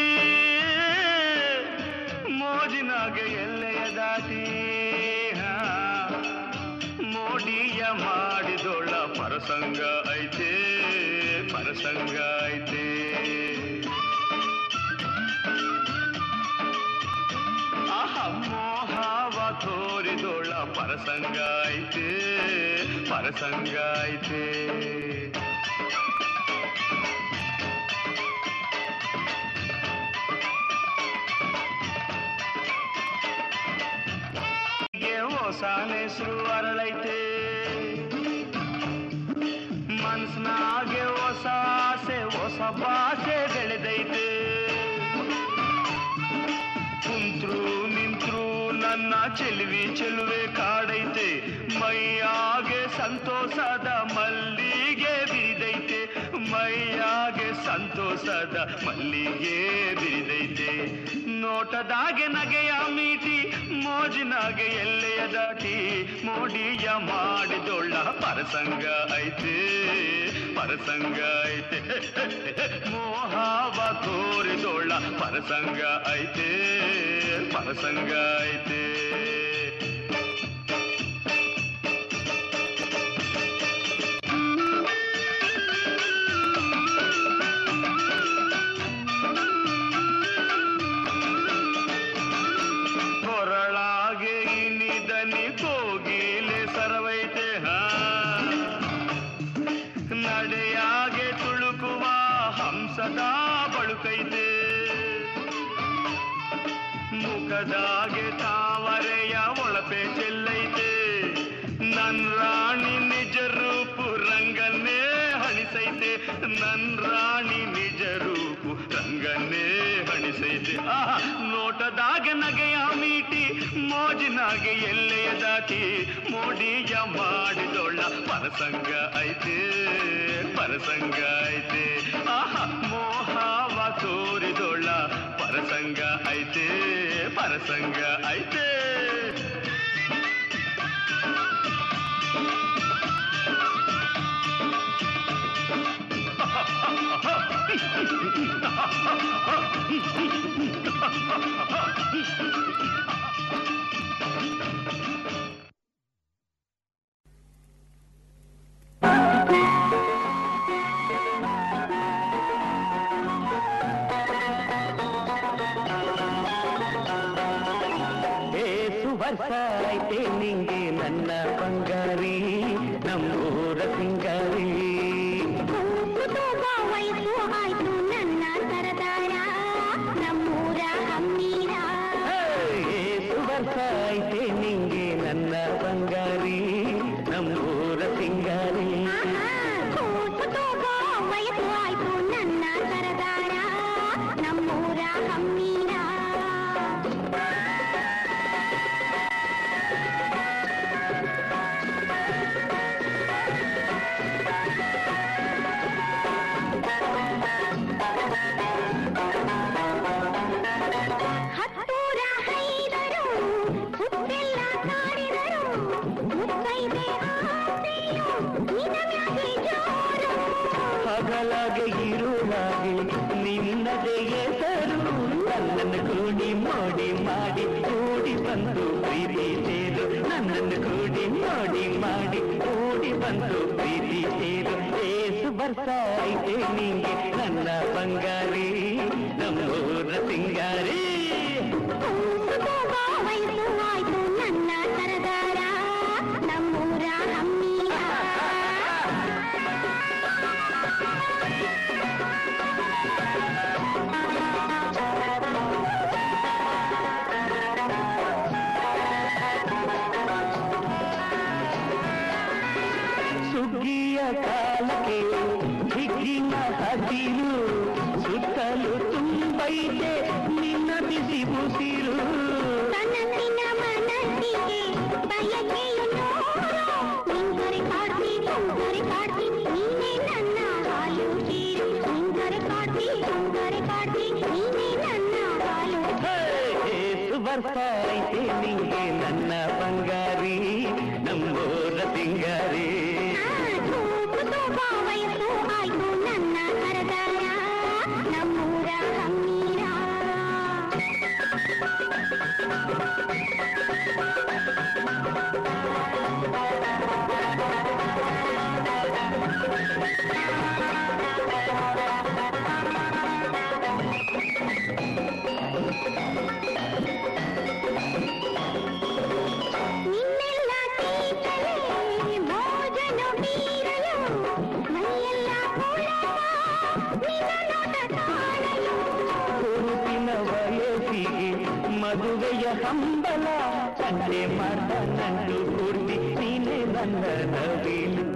ಮೋಜಿನಾಗೆ ಎಲ್ಲೆಯ ದಾಟಿ ಹಾ. ಮೋಡಿಯ ಮಾಡಿದೊಳ್ಳ ಪರಸಂಗ ಐತೆ ಪರಸಂಗ ಐತೆ ಆಹ ಮೋಹವ ತೋರಿದೊಳ್ಳ ಪರಸಂಗ ಐತೆ ಪರಸಂಗ ಐತೆ ಹೀಗೆ ಹೊಸ ಹೆಸರು ಅರಳೈತೆ ಮನ್ಸ್ನಾಗೆ ಹೊಸ ಆಸೆ ಹೊಸ ಭಾಷೆ ಬೆಳೆದೈತೆ ಕುಂತ್ರು ನಿಂತ್ರು ನನ್ನ ಚೆಲುವಿ ಚೆಲುವೆ ಕಾಡೈತೆ ಮೈಯಾಗೆ ಸಂತೋಷದ ಮಲ್ಲಿಗೆ ಬಿರಿದೈತೆ ಮೈಯಾಗೆ ಸಂತೋಷದ ಮಲ್ಲಿಗೆ ಬಿರಿದೈತೆ ನೋಟದಾಗೆ ನಗೆಯ ಮೀಟಿ ಮೋಜಿನಾಗೆ ಎಲ್ಲೆಯ ದಾಟಿ ಮೋಡಿಯ ಮಾಡಿದೊಳ್ಳ ಪರಸಂಗ ಐತೆ ಪರಸಂಗ ಐತೆ ಮೋಹವ ತೋರಿದೊಳ್ಳ ಪರಸಂಗ ಐತೆ ಪರಸಂಗ ಐತೆ ಕೊರಳಾಗೆ ಇನಿದನಿ ಕೋಗಿಲೆ ಸರವೈತೆ ಹಾ ನಡೆಯಾಗೆ ತುಳುಕುವ ಹಂಸದ ಬಳುಕೈತೆ ಮುಖದಾಗೆ ತಾವರೆಯ ಒಳಪೆ ಚೆಲ್ಲೈತೆ ನನ್ ರಾಣಿ ನಿಜ ರೂಪು ರಂಗನ್ನೇ ಹಣಿಸೈತೆ ನನ್ ರಾಣಿ ನಿಜ ರೂಪು ರಂಗನ್ನೇ ಹಣಿಸೈತೆ ಆಹಾ ನೋಟದಾಗ ನಗೆಯ ಮೀಟಿ ಮೋಜಿನಾಗೆ ಎಲ್ಲೆಯ ದಾಟಿ ಮೋಡಿಯ ಮಾಡಿದೊಳ್ಳ ಪರಸಂಗ ಐತೆ ಪರಸಂಗ ಐತೆ ಆಹಾ ಮೋಹವ ತೋರಿದೊಳ್ಳ ಪರಸಂಗ ಐತೆ ಪರಸಂಗ ಐತೆ ಏಸು ವರ್ಷ ಐತೆ ನಿಂಗೆ ನನ್ನ ಬಂಗಾರಿ ನಮ್ಮೂರ ಸಿಂಗಾರಿ ವಯಸ್ಸು ಆಯ್ತು ನನ್ನ ಸರದಾರ ನಮ್ಮೂರ ಹಮ್ಮೀರ ನನ್ನನ್ನು ಕೂಡಿ ಮೋಡಿ ಮಾಡಿ ಕೂಡಿ ಬಂದು ಪ್ರೀತಿ ಸೇರು ನನ್ನನ್ನು ಕೂಡಿ ಮೋಡಿ ಮಾಡಿ ಕೂಡಿ ಬಂದು ಪ್ರೀತಿ ಸೇರು ಏಸು ಬರ್ತಾ ಐತೆ ನಿಂಗೆ ನನ್ನ ಬಂಗಾರಿ ನಮ್ಮೂರ ಸಿಂಗಾರಿ ವಯಸ್ಸು ಆಯ್ತು ನನ್ನ ಸರದಾರ ನಮ್ಮೂರ ಹಮ್ಮೀರ ಸುಗ್ಗಿಯ ಕಾಲಕ್ಕೆ ಹಿಗ್ಗಿನ ಹಸಿರು ಸುತ್ತಲೂ ತುಂಬೈತೆ ನಿನ್ನ ಬಿಸಿ ಉಸಿರು ಕನಸಿನ ಮನಸ್ಸಿಗೆ ಬಯಕೆಯು ನೂರು ನಿಂಗರೆ ಕಾಡ್ತಿ ತುಂಗರೆ ಕಾಡ್ತಿ ನೀನೇ ನನ್ನ ಹಾಲು ಸೀರು ನಿಂಗರೆ ಕಾಡ್ತಿ ತುಂಗರೆ ಕಾಡ್ತಿ ನೀನೇ ನನ್ನ ಹಾಲು ಏಸು ಬರ್ತಾ ಐತೆ ನಿಂಗೆ ನನ್ನ ಬಂಗಾರಿ ನಮ್ಮೂರ ಸಿಂಗಾರಿ ತೂಕು ತೂಕ ವಯಸ್ಸು ಆಯ್ತು ನನ್ನ ಸರದಾರ ನಮ್ಮೂರ ಹಮ್ಮೀರ ನಿನ್ನೆಲ್ಲ ತೀಟಲೆ ಮೋಜನು ಬೀರಲು ಮೈಯೆಲ್ಲ ಪುಳಕ ನಿನ್ನ ನೋಟ ಕಾಣಲು ಹುರುಪಿನ ವಯಸ್ಸಿಗೆ ಮದುವೆಯ ಹಂಬಲ ಸಂಜೆ ಮಾಡ ನಂದು ಪೂರ್ತಿ ನೀನೆ ನನ್ನ ನವಿಲು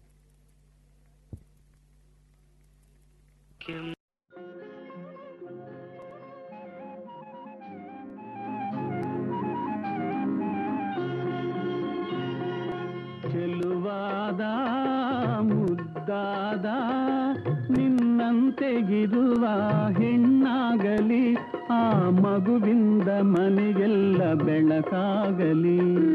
ಚೆಲುವಾದ ಮುದ್ದಾದ ನಿನ್ನಂತೆಗಿರುವ ಹೆಣ್ಣಾಗಲಿ ಆ ಮಗುವಿಂದ ಮನೆಗೆಲ್ಲ ಬೆಳಕಾಗಲಿ